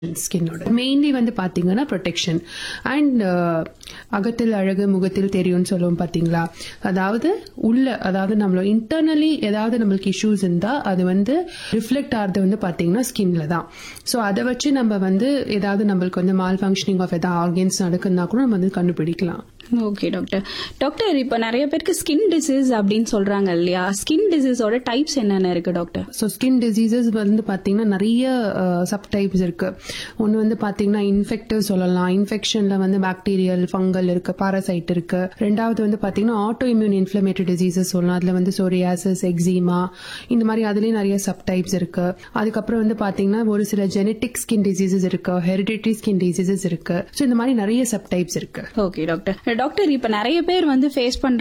ஸ்கின்னோட mainly வந்து பாத்தீங்கன்னா protection and அகத்தில் அழகு முகத்தில் தெரியும்னு சொல்லுவோம் பாத்தீங்களா அதாவது உள்ள அதாவது நம்மள இன்டர்னலி ஏதாவது நம்மளுக்கு இஷ்யூஸ் இருந்தா அது வந்து ரிஃப்ளெக்ட் ஆகிறது வந்து பாத்தீங்கன்னா ஸ்கின்ல தான் ஸோ அதை வச்சு நம்ம வந்து ஏதாவது நம்மளுக்கு வந்து மால் ஃபங்க்ஷனிங் ஆஃப் ஏதாவது ஆர்கன்ஸ் நடக்குதுன்னா கூட நம்ம வந்து கண்டுபிடிக்கலாம் ஓகே டாக்டர் டாக்டர் இப்போ நிறைய பேருக்கு ஸ்கின் டிசீஸ் அப்படின்னு சொல்றாங்க இல்லையா ஸ்கின் டிசீஸோட டைப்ஸ் என்னென்ன இருக்கு டாக்டர் ஸோ ஸ்கின் டிசீசஸ் வந்து பார்த்தீங்கன்னா நிறைய சப் டைப்ஸ் இருக்கு ஒன்று வந்து பார்த்தீங்கன்னா இன்ஃபெக்டிவ் சொல்லலாம் இன்ஃபெக்ஷன்ல வந்து பாக்டீரியல் ஃபங்கல் இருக்கு பாரசைட் இருக்கு ரெண்டாவது வந்து பார்த்தீங்கன்னா ஆட்டோ இம்யூன் இன்ஃபிளமேட்டரி டிசீசஸ் சொல்லலாம் அதில் வந்து சோரியாசிஸ் எக்ஸிமா இந்த மாதிரி அதுலேயும் நிறைய சப் டைப்ஸ் இருக்கு அதுக்கப்புறம் வந்து பார்த்தீங்கன்னா ஒரு சில ஜெனட்டிக் ஸ்கின் டிசீசஸ் இருக்கு ஹெரிடிட்டரி ஸ்கின் டிசீசஸ் இருக்கு ஸோ இந்த மாதிரி நிறைய சப் டைப்ஸ் இருக்கு ஓகே டாக்டர் டாக்டர் இப்போ நிறைய பேர் வந்து ஃபேஸ் பண்ற